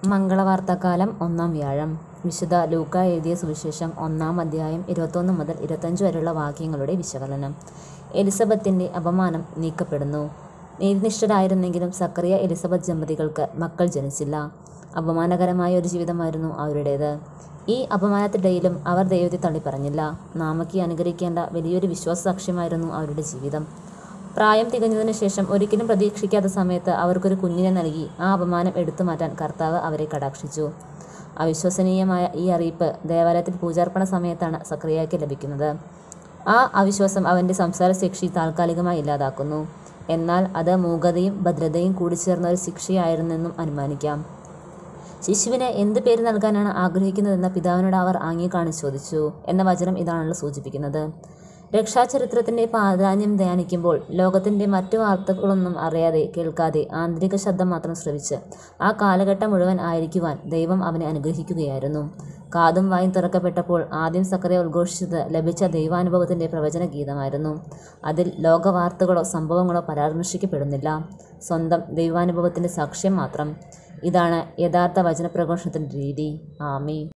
മംഗളവാർത്താക്കാലം ഒന്നാം വ്യാഴം വിശുദ്ധ ലൂക്ക എഴുതിയ സുവിശേഷം ഒന്നാം അധ്യായം ഇരുപത്തൊന്ന് മുതൽ ഇരുപത്തഞ്ച് വരെയുള്ള വാക്യങ്ങളുടെ വിശകലനം എലിസബത്തിൻ്റെ അപമാനം നീക്കപ്പെടുന്നു നീതിനിഷ്ഠരായിരുന്നെങ്കിലും സക്കറിയ എലിസബത്ത് ദമ്പതികൾക്ക് മക്കൾ ജനിച്ചില്ല അപമാനകരമായ ഒരു ജീവിതമായിരുന്നു അവരുടേത് ഈ അപമാനത്തിനിടയിലും അവർ ദൈവത്തെ തള്ളിപ്പറഞ്ഞില്ല നാമക്കി അനുകരിക്കേണ്ട വലിയൊരു വിശ്വാസസാക്ഷ്യമായിരുന്നു അവരുടെ ജീവിതം പ്രായം തികഞ്ഞതിനു ശേഷം ഒരിക്കലും പ്രതീക്ഷിക്കാത്ത സമയത്ത് അവർക്കൊരു കുഞ്ഞിനെ നൽകി ആ അപമാനം എടുത്തു മാറ്റാൻ കർത്താവ് അവരെ കടാക്ഷിച്ചു അവിശ്വസനീയമായ ഈ അറിയിപ്പ് ദേവാലയത്തിൽ പൂജാർപ്പണ സമയത്താണ് സക്രിയയ്ക്ക് ലഭിക്കുന്നത് ആ അവിശ്വാസം അവൻ്റെ സംസാരശേഷി താൽക്കാലികമായി ഇല്ലാതാക്കുന്നു എന്നാൽ അത് മൂകതയും ഭദ്രതയും കൂടിച്ചേർന്ന ഒരു ശിക്ഷയായിരുന്നെന്നും അനുമാനിക്കാം ശിശുവിന് എന്ത് പേര് നൽകാനാണ് ആഗ്രഹിക്കുന്നതെന്ന പിതാവിനോട് അവർ ആംഗ്യം കാണിച്ച് ചോദിച്ചു എന്ന വചനം ഇതാണല്ലോ സൂചിപ്പിക്കുന്നത് രക്ഷാചരിത്രത്തിൻ്റെ പ്രാധാന്യം ധ്യാനിക്കുമ്പോൾ ലോകത്തിൻ്റെ മറ്റു വാർത്തകളൊന്നും അറിയാതെ കേൾക്കാതെ ആന്തരിക ശബ്ദം മാത്രം ശ്രവിച്ച് ആ കാലഘട്ടം മുഴുവൻ ആയിരിക്കുവാൻ ദൈവം അവനെ അനുഗ്രഹിക്കുകയായിരുന്നു കാതും വായും തുറക്കപ്പെട്ടപ്പോൾ ആദ്യം സക്കറിയ ഉദ്ഘോഷിച്ചത് ലഭിച്ച ദൈവാനുഭവത്തിൻ്റെ പ്രവചന ഗീതമായിരുന്നു അതിൽ ലോകവാർത്തകളോ സംഭവങ്ങളോ പരാമർശിക്കപ്പെടുന്നില്ല സ്വന്തം ദൈവാനുഭവത്തിൻ്റെ സാക്ഷ്യം മാത്രം ഇതാണ് യഥാർത്ഥ വചനപ്രഘോഷണത്തിൻ്റെ രീതി ആമീ